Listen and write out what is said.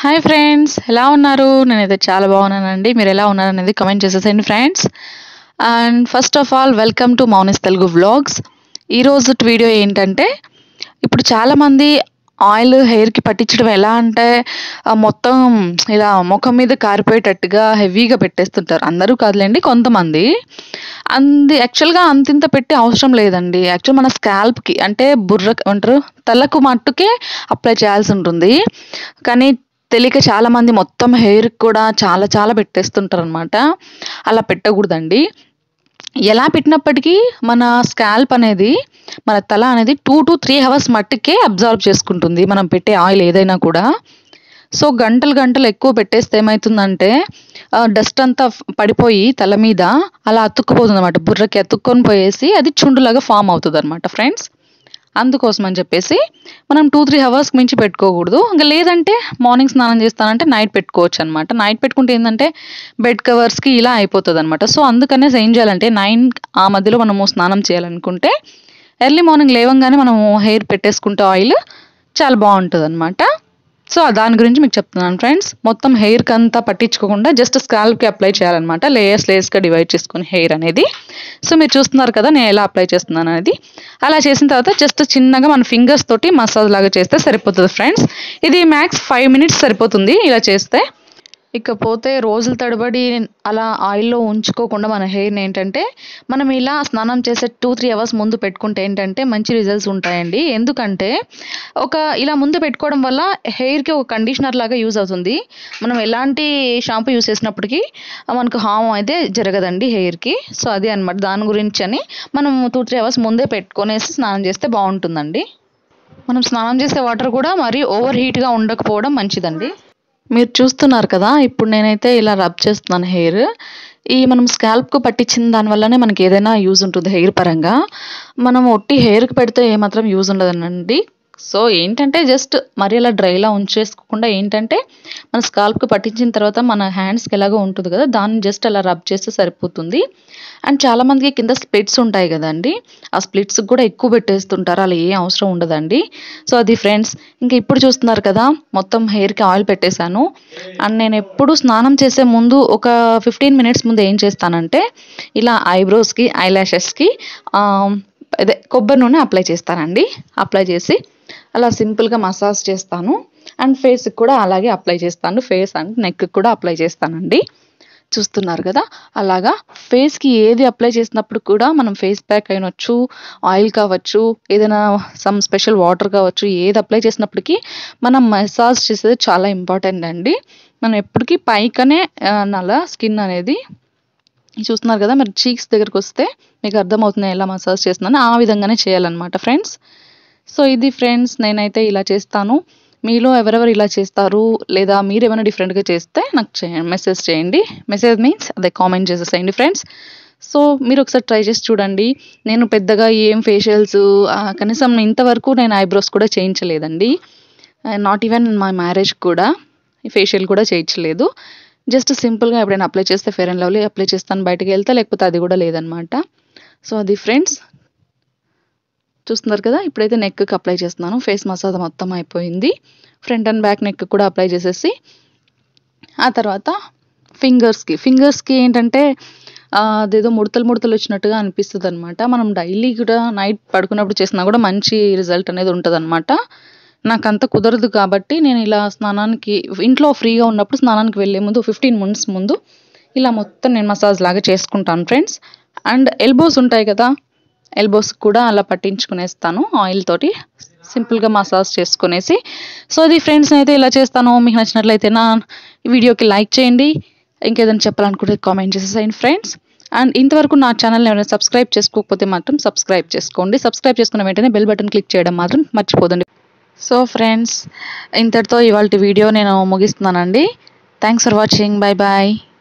hi friends ఎలా ఉన్నారు నేనైతే చాలా బాగున్నానండి మీరు ఎలా ఉన్నారు అనేది కమెంట్ చేసేసేయండి friends and first of all welcome to Mouni's Telugu vlogs ఈరోజు వీడియో ఏంటంటే ఇప్పుడు చాలామంది ఆయిల్ హెయిర్కి పట్టించడం ఎలా అంటే ఆ, మొత్తం ఇలా ముఖం మీద కారిపోయేటట్టుగా హెవీగా పెట్టేస్తుంటారు అందరూ కాదులేండి కొంతమంది అంది యాక్చువల్గా అంతింత పెట్టి అవసరం లేదండి యాక్చువల్ మన స్కాల్ప్కి అంటే బుర్ర అంటారు తలకు మట్టుకే అప్లై చేయాల్సి ఉంటుంది కానీ తెలియక చాలా మంది మొత్తం హెయిర్ కూడా చాలా చాలా పెట్టేస్తుంటారు అనమాట అలా పెట్టకూడదండి ఎలా పెట్టినప్పటికీ మన స్కాల్ప్ అనేది మన తల అనేది టూ టు త్రీ అవర్స్ మట్టుకే అబ్జర్వ్ చేసుకుంటుంది మనం పెట్టే ఆయిల్ ఏదైనా కూడా సో గంటలు గంటలు ఎక్కువ పెట్టేస్తే ఏమవుతుందంటే డస్ట్ అంతా ఫ్- పడిపోయి తల మీద అలా అతుక్కుపోతుంది అనమాట బుర్రకి అతుక్కొని పోయేసి అది చుండులాగా ఫామ్ అవుతుంది అనమాట ఫ్రెండ్స్ అందుకోసం అని చెప్పేసి మనం టూ త్రీ అవర్స్కి మించి పెట్టుకోకూడదు ఇంకా లేదంటే మార్నింగ్ స్నానం చేస్తానంటే నైట్ పెట్టుకోవచ్చు అనమాట నైట్ పెట్టుకుంటే ఏంటంటే బెడ్ కవర్స్కి ఇలా అయిపోతుంది అనమాట సో అందుకనేసి ఏం చేయాలంటే నైన్ ఆ మధ్యలో మనము స్నానం చేయాలనుకుంటే ఎర్లీ మార్నింగ్ లేవంగానే మనము హెయిర్ పెట్టేసుకుంటే ఆయిల్ చాలా బాగుంటుంది అనమాట సో దాని గురించి మీకు చెప్తున్నాను ఫ్రెండ్స్ మొత్తం హెయిర్కి అంతా పట్టించుకోకుండా జస్ట్ స్కాల్ప్కి అప్లై చేయాలన్నమాట లేయర్స్ లేయర్స్గా డివైడ్ చేసుకుని హెయిర్ అనేది సో మీరు చూస్తున్నారు కదా నేను ఎలా అప్లై చేస్తున్నాను అనేది అలా చేసిన తర్వాత జస్ట్ చిన్నగా మన ఫింగర్స్ తోటి మసాజ్ లాగా చేస్తే సరిపోతుంది ఫ్రెండ్స్ ఇది మ్యాక్స్ ఫైవ్ మినిట్స్ సరిపోతుంది ఇలా చేస్తే ఇకపోతే రోజుల తడబడి అలా ఆయిల్లో ఉంచుకోకుండా మన హెయిర్ని ఏంటంటే మనం ఇలా స్నానం చేసే టూ త్రీ అవర్స్ ముందు పెట్టుకుంటే ఏంటంటే మంచి రిజల్ట్స్ ఉంటాయండి ఎందుకంటే ఒక ఇలా ముందు పెట్టుకోవడం వల్ల హెయిర్కి ఒక కండిషనర్ లాగా యూజ్ అవుతుంది మనం ఎలాంటి షాంపూ యూస్ చేసినప్పటికీ మనకు హామ్ అయితే జరగదండి హెయిర్కి సో అది అనమాట దాని గురించి అని మనం టూ త్రీ అవర్స్ ముందే పెట్టుకొనేసి స్నానం చేస్తే బాగుంటుందండి మనం స్నానం చేసే వాటర్ కూడా మరీ ఓవర్ హీట్గా ఉండకపోవడం మంచిదండి మీరు చూస్తున్నారు కదా ఇప్పుడు నేనైతే ఇలా రబ్ చేస్తున్నాను హెయిర్ ఈ మనం స్కాల్ప్కు పట్టించిన దానివల్లనే మనకి ఏదైనా యూజ్ ఉంటుంది హెయిర్ పరంగా మనం ఒట్టి హెయిర్కి పెడితే ఏమాత్రం యూజ్ ఉండదనండి సో ఏంటంటే జస్ట్ మరి అలా డ్రైలా ఉంచేసుకోకుండా ఏంటంటే మన స్కాల్ప్కి పట్టించిన తర్వాత మన హ్యాండ్స్కి ఎలాగో ఉంటుంది కదా దాన్ని జస్ట్ అలా రబ్ చేస్తే సరిపోతుంది అండ్ చాలామందికి కింద స్ప్లిట్స్ ఉంటాయి కదండి ఆ స్ప్లిట్స్కి కూడా ఎక్కువ పెట్టేస్తుంటారు అలా ఏ అవసరం ఉండదండి సో అది ఫ్రెండ్స్ ఇంకా ఇప్పుడు చూస్తున్నారు కదా మొత్తం హెయిర్కి ఆయిల్ పెట్టేశాను అండ్ నేను ఎప్పుడు స్నానం చేసే ముందు ఒక ఫిఫ్టీన్ మినిట్స్ ముందు ఏం చేస్తానంటే ఇలా ఐబ్రోస్కి ఐ ల్యాషెస్కి అదే కొబ్బరి నూనె అప్లై చేస్తానండి అప్లై చేసి అలా సింపుల్గా మసాజ్ చేస్తాను అండ్ ఫేస్కి కూడా అలాగే అప్లై చేస్తాను ఫేస్ అండ్ నెక్కి కూడా అప్లై చేస్తానండి చూస్తున్నారు కదా అలాగా ఫేస్కి ఏది అప్లై చేసినప్పుడు కూడా మనం ఫేస్ ప్యాక్ అయినొచ్చు ఆయిల్ కావచ్చు ఏదైనా సమ్ స్పెషల్ వాటర్ కావచ్చు ఏది అప్లై చేసినప్పటికీ మనం మసాజ్ చేసేది చాలా ఇంపార్టెంట్ అండి మనం ఎప్పటికీ పైకనే ఆ, నల్ల స్కిన్ అనేది చూస్తున్నారు కదా మరి చీక్స్ దగ్గరికి వస్తే మీకు అర్థమవుతుంది ఎలా మసాజ్ చేస్తున్నాను ఆ విధంగానే చేయాలన్నమాట ఫ్రెండ్స్ సో ఇది ఫ్రెండ్స్ నేనైతే ఇలా చేస్తాను మీలో ఎవరెవరు ఇలా చేస్తారు లేదా మీరు ఏమైనా డిఫరెంట్గా చేస్తే నాకు చేయండి మెసేజ్ చేయండి మెసేజ్ మీన్స్ అదే కామెంట్ చేసేసేయండి ఫ్రెండ్స్ సో మీరు ఒకసారి ట్రై చేసి చూడండి నేను పెద్దగా ఏం ఫేషియల్స్ కనీసం ఇంతవరకు నేను ఐబ్రోస్ కూడా చేయించలేదండి నాట్ ఈవెన్ మా మ్యారేజ్ కూడా ఫేషియల్ కూడా చేయించలేదు జస్ట్ సింపుల్గా ఎప్పుడైనా అప్లై చేస్తే ఫెయిర్ అండ్ లవ్లీ అప్లై చేస్తాను బయటకు వెళ్తే లేకపోతే అది కూడా లేదనమాట సో అది ఫ్రెండ్స్ చూస్తున్నారు కదా ఇప్పుడైతే నెక్కి అప్లై చేస్తున్నాను ఫేస్ మసాజ్ మొత్తం అయిపోయింది ఫ్రంట్ అండ్ బ్యాక్ నెక్ కూడా అప్లై చేసేసి ఆ తర్వాత ఫింగర్స్కి ఫింగర్స్కి ఏంటంటే ఆ, అదేదో ముడతలు ముడతలు వచ్చినట్టుగా అనిపిస్తుంది అనమాట మనం డైలీ కూడా నైట్ పడుకున్నప్పుడు చేసినా కూడా మంచి రిజల్ట్ అనేది ఉంటుంది అనమాట నాకు అంత కుదరదు కాబట్టి నేను ఇలా స్నానానికి ఇంట్లో ఫ్రీగా ఉన్నప్పుడు స్నానానికి వెళ్ళే ముందు ఫిఫ్టీన్ మినిట్స్ ముందు ఇలా మొత్తం నేను మసాజ్ లాగా చేసుకుంటాను ఫ్రెండ్స్ అండ్ ఎల్బోస్ ఉంటాయి కదా ఎల్బోస్ కూడా అలా పట్టించుకునేస్తాను ఆయిల్ తోటి సింపుల్గా మసాజ్ చేసుకునేసి సో ఇది ఫ్రెండ్స్ అయితే ఇలా చేస్తాను మీకు నచ్చినట్లయితే నా ఈ వీడియోకి లైక్ చేయండి ఇంకేదైనా చెప్పాలనుకుంటే కామెంట్ చేసేసేయండి ఫ్రెండ్స్ అండ్ ఇంతవరకు నా ఛానల్ని ఎవరైనా సబ్స్క్రైబ్ చేసుకోకపోతే మాత్రం సబ్స్క్రైబ్ చేసుకోండి సబ్స్క్రైబ్ చేసుకున్న వెంటనే బెల్ బటన్ క్లిక్ చేయడం మాత్రం మర్చిపోదండి సో ఫ్రెండ్స్ ఇంతటితో ఇవాళ వీడియో నేను ముగిస్తున్నానండి thanks for watching bye bye